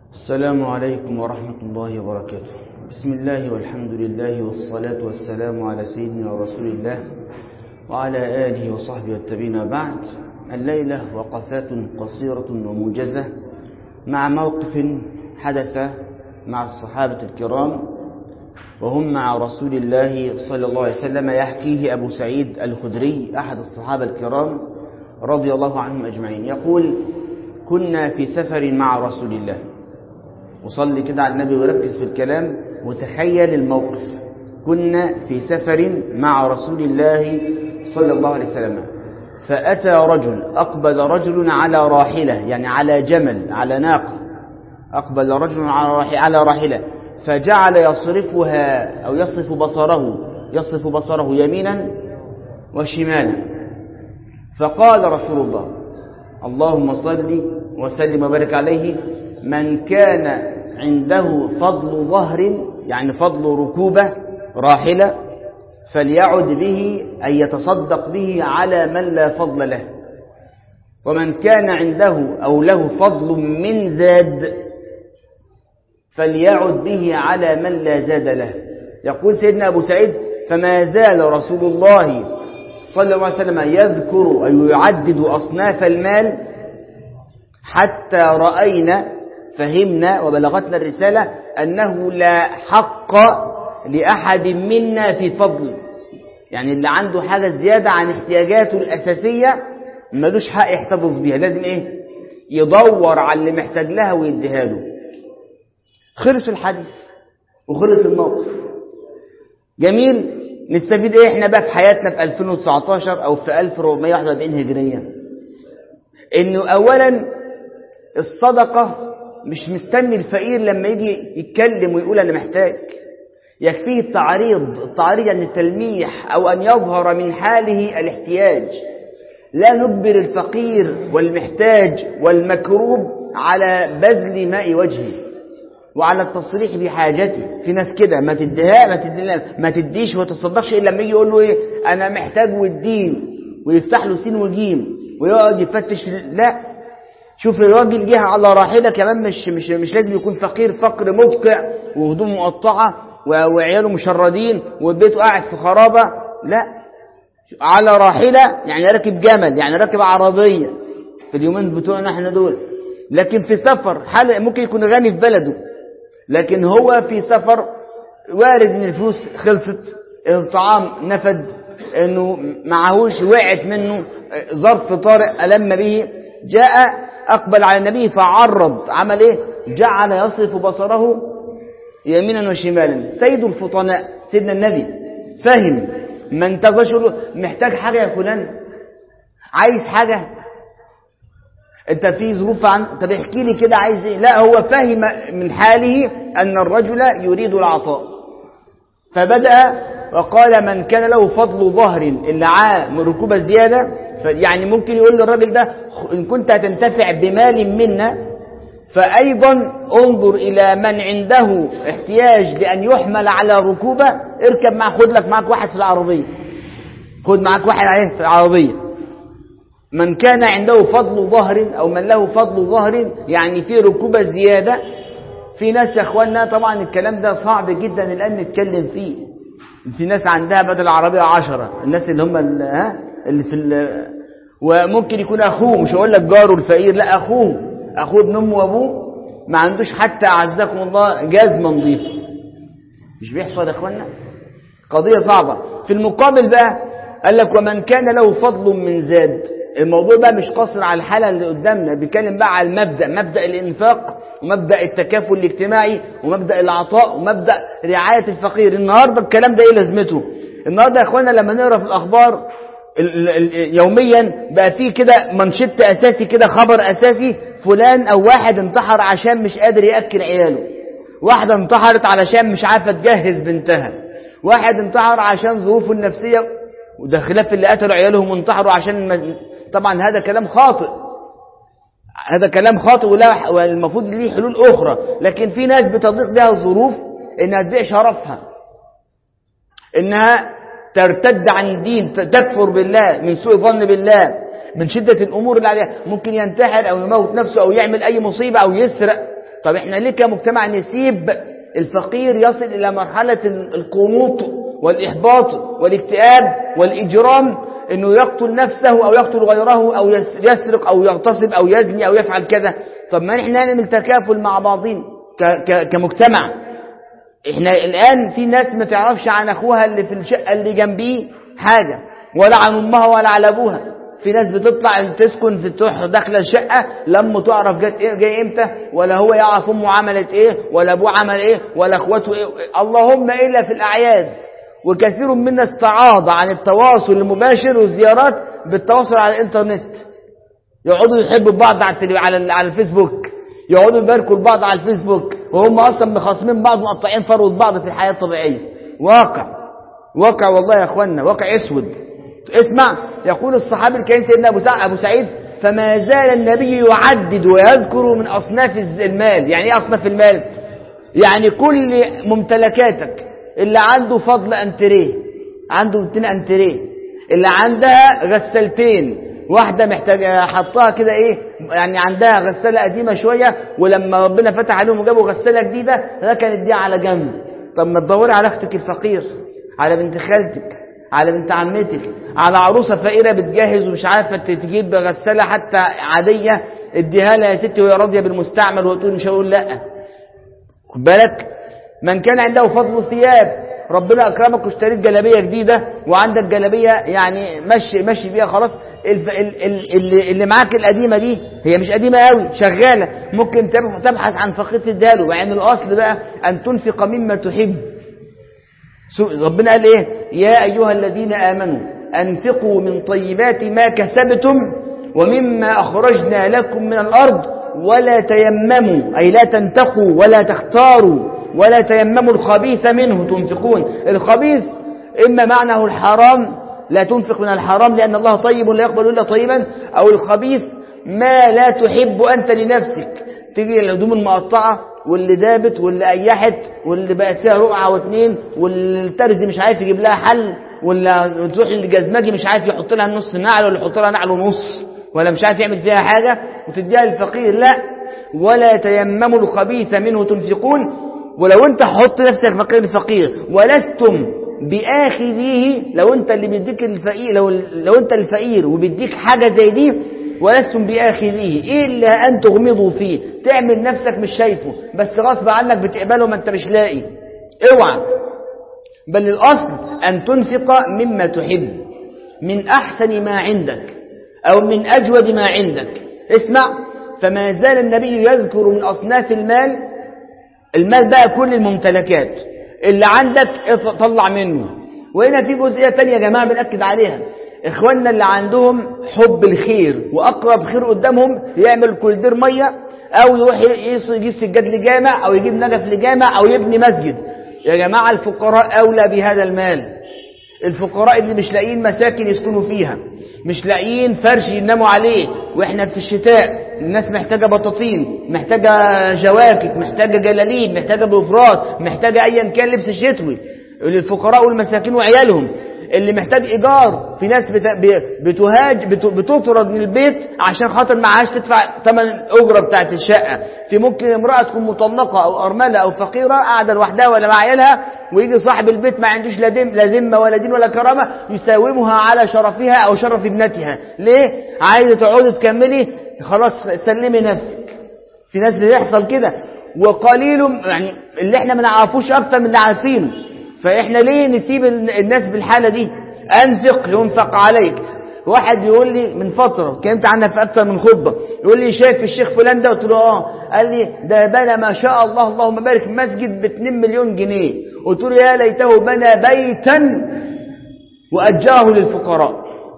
السلام عليكم ورحمة الله وبركاته بسم الله والحمد لله والصلاة والسلام على سيدنا رسول الله وعلى آله وصحبه والتابعين بعد الليلة وقفات قصيرة وموجزة مع موقف حدث مع الصحابة الكرام وهم مع رسول الله صلى الله عليه وسلم يحكيه أبو سعيد الخدري أحد الصحابة الكرام رضي الله عنهم أجمعين يقول كنا في سفر مع رسول الله وصلي كده على النبي وركز في الكلام وتخيل الموقف كنا في سفر مع رسول الله صلى الله عليه وسلم فأتى رجل أقبل رجل على راحلة يعني على جمل على ناقة أقبل رجل على راحلة فجعل يصرفها أو يصرف بصره يصرف بصره يمينا وشمالا فقال رسول الله اللهم صل وسلم وبارك عليه من كان عنده فضل ظهر يعني فضل ركوبة راحلة فليعد به أن يتصدق به على من لا فضل له ومن كان عنده أو له فضل من زاد فليعد به على من لا زاد له يقول سيدنا أبو سعيد فما زال رسول الله صلى الله عليه وسلم يذكر أي يعدد أصناف المال حتى رأينا فهمنا وبلغتنا الرسالة أنه لا حق لأحد منا في فضل يعني اللي عنده حاجة زيادة عن احتياجاته الأساسية ملوش حق يحتفظ بيها لازم ايه يدور على اللي محتاج لها ويديها له خلص الحديث وخلص الموقف جميل نستفيد ايه احنا بقى في حياتنا في 2019 او في 1441 هجرية انه اولا الصدقة مش مستني الفقير لما يجي يتكلم ويقول انا محتاج يكفيه التعريض التعريض يعني التلميح او ان يظهر من حاله الاحتياج لا نجبر الفقير والمحتاج والمكروب على بذل ماء وجهه وعلى التصريح بحاجته في ناس كده ما تديها ما تديها ما تديش وما تصدقش الا لما يجي يقول له ايه انا محتاج والدين ويفتح له سين وجيم ويقعد يفتش لا شوف الراجل جه على راحله كمان مش مش مش لازم يكون فقير فقر مدقع وهدوم مقطعه وعياله مشردين وبيته قاعد في خرابه لا على راحله يعني راكب جمل يعني راكب عربيه في اليومين بتوعنا احنا دول لكن في سفر حال ممكن يكون غني في بلده لكن هو في سفر وارد ان الفلوس خلصت الطعام نفد انه معهوش وقعت منه ظرف طارئ ألم به جاء أقبل على النبي فعرض عمل ايه جعل يصرف بصره يمينا وشمالا سيد الفطناء سيدنا النبي فهم ما انتظرش محتاج حاجة يا فلان عايز حاجة انت في ظروف عن طب احكي لي كده عايز ايه لا هو فهم من حاله ان الرجل يريد العطاء فبدأ وقال من كان له فضل ظهر اللي عاه من ركوبة زيادة يعني ممكن يقول للراجل ده إن كنت هتنتفع بمال منا فأيضا انظر إلى من عنده احتياج لأن يحمل على ركوبة اركب معه خد لك معك واحد في العربية خد معك واحد عليه في العربية من كان عنده فضل ظهر أو من له فضل ظهر يعني في ركوبة زيادة في ناس يا اخوانا طبعا الكلام ده صعب جدا الآن نتكلم فيه في ناس عندها بدل العربية عشرة الناس اللي هم اللي, ها اللي في وممكن يكون أخوه مش هقول لك جاره الفقير لا أخوه أخوه ابن أمه وأبوه ما عندوش حتى أعزكم الله جزمة نظيفة مش بيحصل يا اخوانا قضية صعبة في المقابل بقى قال لك ومن كان له فضل من زاد الموضوع بقى مش قاصر على الحالة اللي قدامنا بيتكلم بقى على المبدأ مبدأ الإنفاق ومبدأ التكافل الاجتماعي ومبدأ العطاء ومبدأ رعاية الفقير النهاردة الكلام ده ايه لازمته النهاردة يا اخوانا لما نقرا في الأخبار يوميا بقى فيه كده منشط أساسي كده خبر أساسي فلان أو واحد انتحر عشان مش قادر يأكل عياله واحدة انتحرت علشان مش عارفة تجهز بنتها واحد انتحر عشان ظروفه النفسية وده خلاف اللي قتلوا عيالهم وانتحروا عشان ما... طبعا هذا كلام خاطئ هذا كلام خاطئ ولا والمفروض ليه حلول أخرى لكن في ناس بتضيق لها الظروف إنها تبيع شرفها إنها ترتد عن الدين تكفر بالله من سوء ظن بالله من شدة الأمور اللي عليها ممكن ينتحر أو يموت نفسه أو يعمل أي مصيبة أو يسرق طب احنا ليه كمجتمع نسيب الفقير يصل إلى مرحلة القنوط والإحباط والاكتئاب والإجرام انه يقتل نفسه او يقتل غيره او يسرق او يغتصب او يزني او يفعل كذا طب ما احنا نعمل تكافل مع بعضين كمجتمع احنا الان في ناس ما تعرفش عن اخوها اللي في الشقه اللي جنبيه حاجه ولا عن امها ولا على ابوها في ناس بتطلع تسكن في تروح داخله الشقه لما تعرف جت ايه جاي امتى ولا هو يعرف امه عملت ايه ولا ابوه عمل ايه ولا اخواته ايه اللهم الا في الاعياد وكثير منا استعاض عن التواصل المباشر والزيارات بالتواصل على الانترنت يقعدوا يحبوا بعض على على على الفيسبوك يقعدوا يباركوا لبعض على الفيسبوك وهم اصلا مخاصمين بعض ومقطعين فروه بعض في الحياه الطبيعيه واقع واقع والله يا اخوانا واقع اسود اسمع يقول الصحابي الكريم سيدنا ابو سعيد ابو سعيد فما زال النبي يعدد ويذكر من اصناف المال يعني ايه اصناف المال يعني كل ممتلكاتك اللي عنده فضل انتريه عنده 200 انتريه اللي عندها غسالتين واحده محتاجه حطها كده ايه يعني عندها غساله قديمه شويه ولما ربنا فتح عليهم وجابوا غساله جديده ركنت دي على جنب طب ما تدوري على اختك الفقير على بنت خالتك على بنت عمتك على عروسه فقيره بتجهز ومش عارفه تجيب غساله حتى عاديه اديها لها يا ستي وهي راضيه بالمستعمل وتقول مش هقول لا خد بالك من كان عنده فضل ثياب ربنا اكرمك واشتريت جلابيه جديده وعندك جلابيه يعني مشي مشي بيها خلاص اللي, اللي معاك القديمه دي هي مش قديمه قوي شغاله ممكن تبحث عن فقير تديها وعن الاصل بقى ان تنفق مما تحب ربنا قال ايه يا ايها الذين امنوا انفقوا من طيبات ما كسبتم ومما اخرجنا لكم من الارض ولا تيمموا اي لا تنتقوا ولا تختاروا ولا تيمموا الخبيث منه تنفقون الخبيث إما معناه الحرام لا تنفق من الحرام لأن الله طيب لا يقبل إلا طيبا أو الخبيث ما لا تحب أنت لنفسك تيجي الهدوم المقطعة واللي دابت واللي أيحت واللي بقت فيها رقعة واثنين واللي الترزي مش عارف يجيب لها حل ولا تروح للجزمجي مش عارف يحط لها نص نعل ولا يحط لها نعل ونص ولا مش عارف يعمل فيها حاجة وتديها للفقير لا ولا تيمموا الخبيث منه تنفقون ولو انت حط نفسك فقير فقير ولستم باخذيه لو انت اللي بيديك الفقير لو, لو انت الفقير وبيديك حاجه زي دي ولستم باخذيه الا ان تغمضوا فيه تعمل نفسك مش شايفه بس غصب عنك بتقبله ما انت مش لاقي اوعى بل الاصل ان تنفق مما تحب من احسن ما عندك او من اجود ما عندك اسمع فما زال النبي يذكر من اصناف المال المال بقى كل الممتلكات اللي عندك طلع منه وهنا في جزئية تانية يا جماعة بنأكد عليها إخواننا اللي عندهم حب الخير وأقرب خير قدامهم يعمل كولدير مية أو يروح يجيب سجاد لجامع أو يجيب نجف لجامع أو يبني مسجد يا جماعة الفقراء أولى بهذا المال الفقراء اللي مش لاقيين مساكن يسكنوا فيها مش لاقيين فرش يناموا عليه واحنا في الشتاء الناس محتاجة بطاطين محتاجة جواكت محتاجة جلاليب محتاجة بفرات محتاجة ايا كان لبس شتوي للفقراء والمساكين وعيالهم اللي محتاج ايجار في ناس بتهاج بتطرد من البيت عشان خاطر معهاش تدفع ثمن الاجره بتاعت الشقه في ممكن امراه تكون مطلقه او ارمله او فقيره قاعده لوحدها ولا مع عيالها ويجي صاحب البيت ما عندوش لا دم لا ذمه ولا دين ولا كرامه يساومها على شرفها او شرف ابنتها ليه عايزه تقعدي تكملي خلاص سلمي نفسك في ناس بيحصل كده وقليل يعني اللي احنا ما نعرفوش اكتر من اللي عارفينه فاحنا ليه نسيب الناس بالحالة دي انفق ينفق عليك واحد يقول لي من فترة اتكلمت عنها في اكتر من خطبة يقول لي شايف الشيخ فلان ده قلت له اه قال لي ده بنى ما شاء الله اللهم بارك مسجد ب 2 مليون جنيه قلت له يا ليته بنى بيتا واجره للفقراء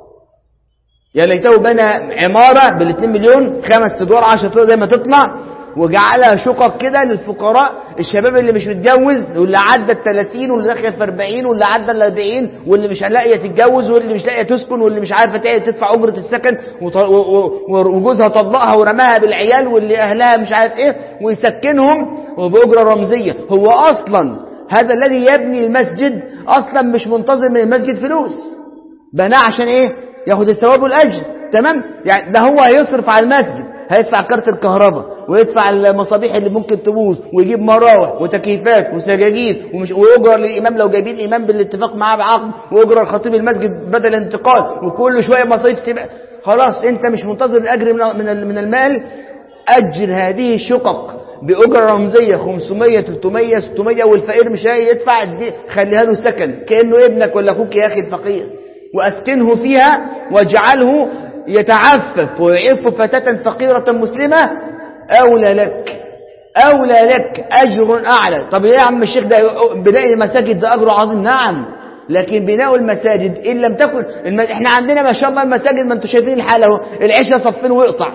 يا ليته بنى عمارة بال 2 مليون خمس ادوار 10 ادوار زي ما تطلع وجعلها شقق كده للفقراء الشباب اللي مش متجوز واللي عدى ال 30 واللي داخل في 40 واللي عدى ال 40 واللي مش لاقيه تتجوز واللي مش لاقيه تسكن واللي مش عارفه تدفع اجره السكن وجوزها طلقها ورماها بالعيال واللي اهلها مش عارف ايه ويسكنهم وباجره رمزيه هو اصلا هذا الذي يبني المسجد اصلا مش منتظر من المسجد فلوس بناه عشان ايه ياخد الثواب والاجر تمام يعني ده هو هيصرف على المسجد هيدفع كارت الكهرباء ويدفع المصابيح اللي ممكن تبوظ ويجيب مراوح وتكييفات وسجاجيد ومش ويجر للامام لو جايبين امام بالاتفاق معاه بعقد واجر الخطيب المسجد بدل انتقال وكل شويه مصاريف سباق خلاص انت مش منتظر الاجر من من المال اجل هذه الشقق بأجرة رمزية 500 300 600 والفقير مش هيدفع دي خليها له سكن كأنه ابنك ولا أخوك يا أخي الفقير وأسكنه فيها واجعله يتعفف ويعف فتاة فقيرة مسلمة أولى لك أولى لك أجر أعلى طب يا عم الشيخ ده بناء المساجد ده أجر عظيم نعم لكن بناء المساجد إن لم تكن الم... احنا عندنا ما شاء الله المساجد ما انتم شايفين الحالة اهو العشاء صفين ويقطع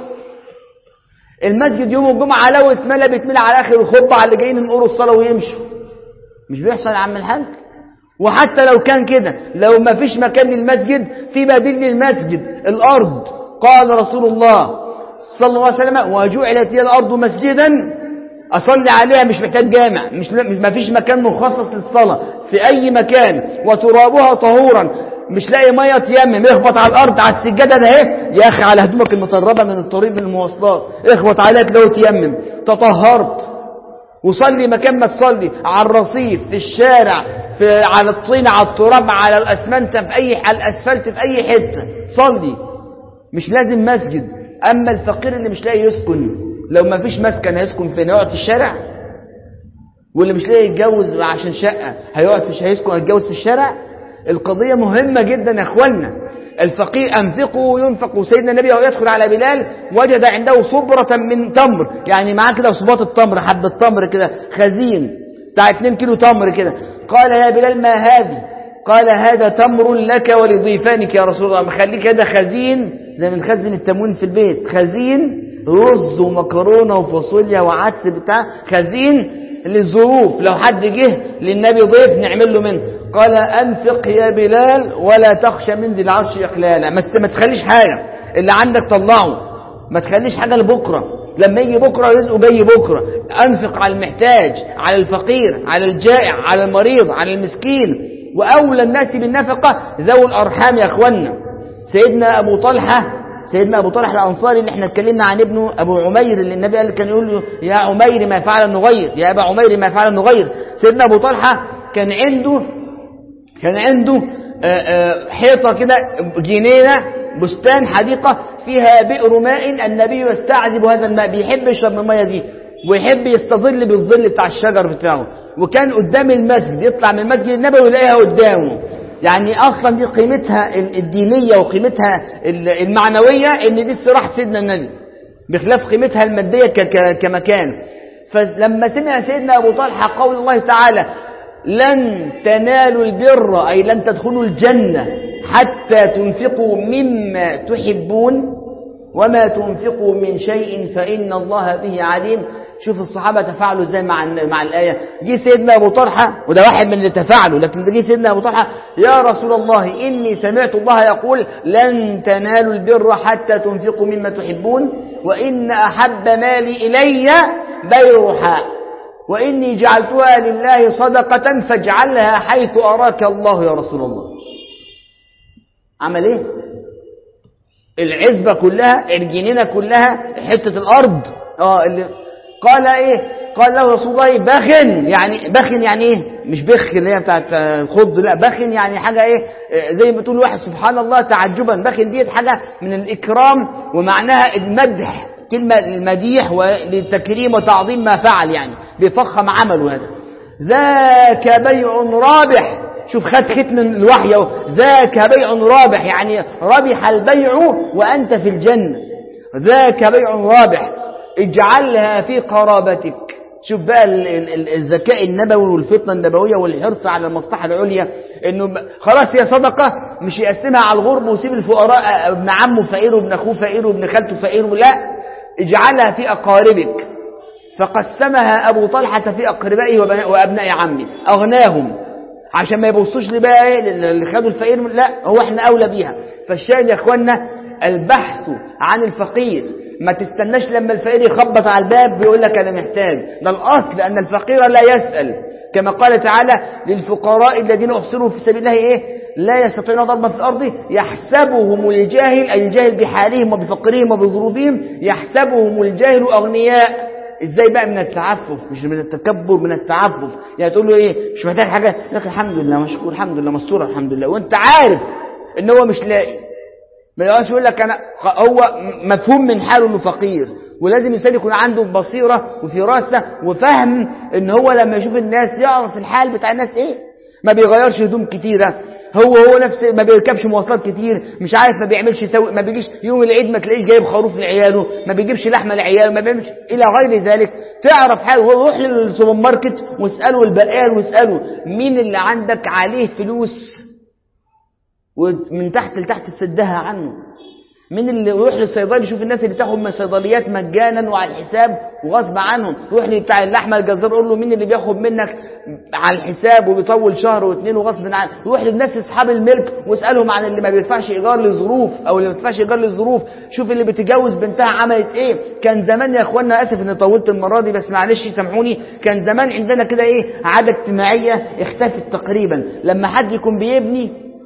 المسجد يوم الجمعة لو اتملى بيتملى على آخر الخطبة على اللي جايين ينقروا الصلاة ويمشوا مش بيحصل يا عم الحاج وحتى لو كان كده لو ما فيش مكان للمسجد في بديل للمسجد الأرض قال رسول الله صلى الله عليه وسلم وجعلت لي الأرض مسجدا أصلي عليها مش محتاج جامع مش ما فيش مكان مخصص للصلاة في أي مكان وترابها طهورا مش لاقي ميه تيمم اخبط على الارض على السجاده ده اهي يا اخي على هدومك المطربه من الطريق من المواصلات اخبط عليها لو تيمم تطهرت وصلي مكان ما تصلي على الرصيف في الشارع في على الطين على التراب على الاسمنت في اي على الاسفلت في اي حته صلي مش لازم مسجد اما الفقير اللي مش لاقي يسكن لو ما فيش مسكن هيسكن فين يقعد في الشارع واللي مش لاقي يتجوز عشان شقه هيقعد في هيسكن هيتجوز في الشارع القضية مهمة جدا يا اخوانا الفقير أنفقوا ينفق سيدنا النبي وهو يدخل على بلال وجد عنده صبرة من تمر يعني معاه كده صباط التمر حبة تمر كده خزين بتاع 2 كيلو تمر كده قال يا بلال ما هذه قال هذا تمر لك ولضيفانك يا رسول الله مخليه كده خزين زي ما نخزن التموين في البيت خزين رز ومكرونة وفاصوليا وعدس بتاع خزين للظروف لو حد جه للنبي ضيف نعمل له منه قال أنفق يا بلال ولا تخشى من ذي العرش إقلالا ما تخليش حاجة اللي عندك طلعه ما تخليش حاجة لبكرة لما يجي بكرة رزقه جاي بكرة أنفق على المحتاج على الفقير على الجائع على المريض على المسكين وأولى الناس بالنفقة ذوي الأرحام يا أخوانا سيدنا أبو طلحة سيدنا أبو طلحة الأنصاري اللي احنا اتكلمنا عن ابنه أبو عمير اللي النبي قال كان يقول له يا عمير ما فعل النغير يا أبا عمير ما فعل النغير سيدنا أبو طلحة كان عنده كان عنده حيطة كده جنينة بستان حديقة فيها بئر ماء النبي يستعذب هذا الماء بيحب يشرب من المية دي ويحب يستظل بالظل بتاع الشجر بتاعه وكان قدام المسجد يطلع من المسجد النبوي يلاقيها قدامه يعني اصلا دي قيمتها الدينية وقيمتها المعنوية ان دي استراحة سيدنا النبي بخلاف قيمتها المادية كمكان فلما سمع سيدنا ابو طلحة قول الله تعالى لن تنالوا البر أي لن تدخلوا الجنة حتى تنفقوا مما تحبون وما تنفقوا من شيء فإن الله به عليم شوف الصحابة تفاعلوا ازاي مع مع الآية جه سيدنا أبو طلحة وده واحد من اللي تفاعلوا لكن جه سيدنا أبو طلحة يا رسول الله إني سمعت الله يقول لن تنالوا البر حتى تنفقوا مما تحبون وإن أحب مالي إلي بيرحاء وإني جعلتها لله صدقة فاجعلها حيث أراك الله يا رسول الله عمل ايه العزبة كلها الجنينة كلها حتة الأرض اه اللي قال ايه قال له رسول الله بخن يعني بخن يعني ايه مش بخ اللي هي بتاعت الخض لا بخن يعني حاجة ايه زي ما تقول واحد سبحان الله تعجبا بخن ديت حاجة من الإكرام ومعناها المدح كلمة المديح ولتكريم وتعظيم ما فعل يعني بيفخم عمله هذا ذاك بيع رابح شوف خد ختم الوحي اهو ذاك بيع رابح يعني ربح البيع وأنت في الجنة ذاك بيع رابح اجعلها في قرابتك شوف بقى الذكاء النبوي والفطنة النبوية والحرص على المصلحة العليا انه خلاص هي صدقة مش يقسمها على الغرب ويسيب الفقراء ابن عمه فقير وابن اخوه فقير وابن خالته فقير لا اجعلها في أقاربك فقسمها أبو طلحة في أقربائه وأبناء عمه أغناهم عشان ما يبصوش لي بقى ايه اللي خدوا الفقير لا هو احنا أولى بيها فالشاهد يا اخوانا البحث عن الفقير ما تستناش لما الفقير يخبط على الباب بيقول لك أنا محتاج ده الأصل أن الفقير لا يسأل كما قال تعالى للفقراء الذين أحصروا في سبيل الله إيه لا يستطيعون ضربا في الأرض يحسبهم الجاهل أي الجاهل بحالهم وبفقرهم وبظروفهم يحسبهم الجاهل أغنياء ازاي بقى من التعفف مش من التكبر من التعفف يعني تقول له ايه مش محتاج حاجه لك الحمد لله مشكور الحمد لله مستور الحمد لله وانت عارف ان هو مش لاقي ما يقعدش يقول لك انا هو مفهوم من حاله انه فقير ولازم الانسان يكون عنده بصيره وفراسه وفهم ان هو لما يشوف الناس يعرف الحال بتاع الناس ايه ما بيغيرش هدوم كتيره هو هو نفس ما بيركبش مواصلات كتير مش عارف ما بيعملش يسوي ما بيجيش يوم العيد ما تلاقيش جايب خروف لعياله ما بيجيبش لحمه لعياله ما بيعملش الى غير ذلك تعرف حاله هو روح للسوبر ماركت واساله البقال واساله مين اللي عندك عليه فلوس ومن تحت لتحت تسدها عنه مين اللي يروح للصيدلي يشوف الناس اللي تاخد من الصيدليات مجانا وعلى الحساب وغصب عنهم يروح بتاع اللحمه الجزار يقول له مين اللي بياخد منك على الحساب وبيطول شهر واثنين وغصب عنه يروح للناس اصحاب الملك واسالهم عن اللي ما بيدفعش ايجار لظروف او اللي ما بيدفعش ايجار للظروف شوف اللي بتجوز بنتها عملت ايه كان زمان يا اخوانا اسف اني طولت المره دي بس معلش سامحوني كان زمان عندنا كده ايه عاده اجتماعيه اختفت تقريبا لما حد يكون بيبني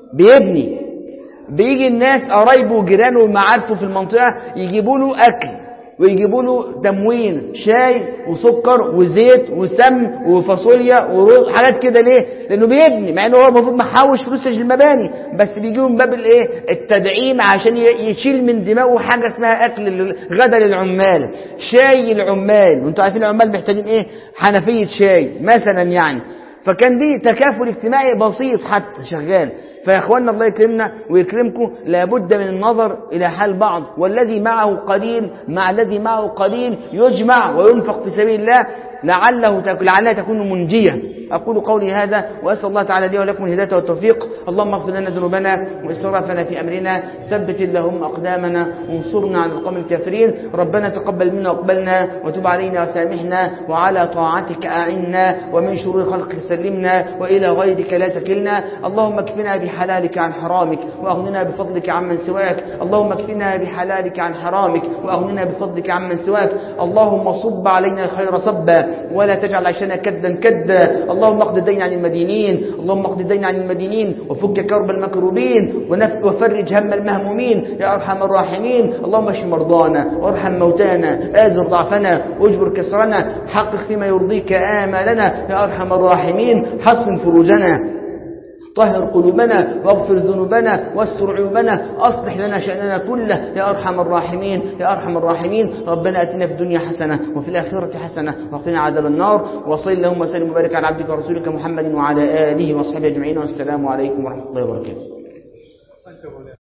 بيبني بيجي الناس قرايبه وجيرانه ومعارفه في المنطقة يجيبوا له أكل ويجيبوا له تموين شاي وسكر وزيت وسم وفاصوليا ورز حاجات كده ليه؟ لأنه بيبني مع إنه هو المفروض محوش فلوس للمباني بس بيجيبوا من باب الإيه؟ التدعيم عشان يشيل من دماغه حاجة اسمها أكل غدا للعمال شاي العمال وأنتوا عارفين العمال محتاجين إيه؟ حنفية شاي مثلا يعني فكان دي تكافل اجتماعي بسيط حتى شغال فيا اخوانا الله يكرمنا ويكرمكم لابد من النظر الى حال بعض والذي معه قليل مع الذي معه قليل يجمع وينفق في سبيل الله لعله لعلها تكون منجيه أقول قولي هذا وأسأل الله تعالى لي ولكم الهداية والتوفيق اللهم اغفر لنا ذنوبنا وإسرافنا في أمرنا ثبت اللهم أقدامنا وانصرنا على القوم الكافرين ربنا تقبل منا واقبلنا وتب علينا وسامحنا وعلى طاعتك أعنا ومن شرور خلقك سلمنا وإلى غيرك لا تكلنا اللهم اكفنا بحلالك عن حرامك وأغننا بفضلك عمن سواك اللهم اكفنا بحلالك عن حرامك وأغننا بفضلك عمن سواك اللهم صب علينا الخير صبا ولا تجعل عيشنا كدا كدا اللهم اقض الدين عن المدينين اللهم اقض الدين عن المدينين وفك كرب المكروبين وفرج هم المهمومين يا ارحم الراحمين اللهم اشف مرضانا وارحم موتانا ازر ضعفنا واجبر كسرنا حقق فيما يرضيك امالنا يا ارحم الراحمين حصن فروجنا طهر قلوبنا واغفر ذنوبنا واستر عيوبنا أصلح لنا شأننا كله يا أرحم الراحمين يا أرحم الراحمين ربنا أتنا في الدنيا حسنة وفي الآخرة حسنة وقنا عذاب النار وصل اللهم وسلم وبارك على عبدك ورسولك محمد وعلى آله وصحبه أجمعين والسلام عليكم ورحمة الله وبركاته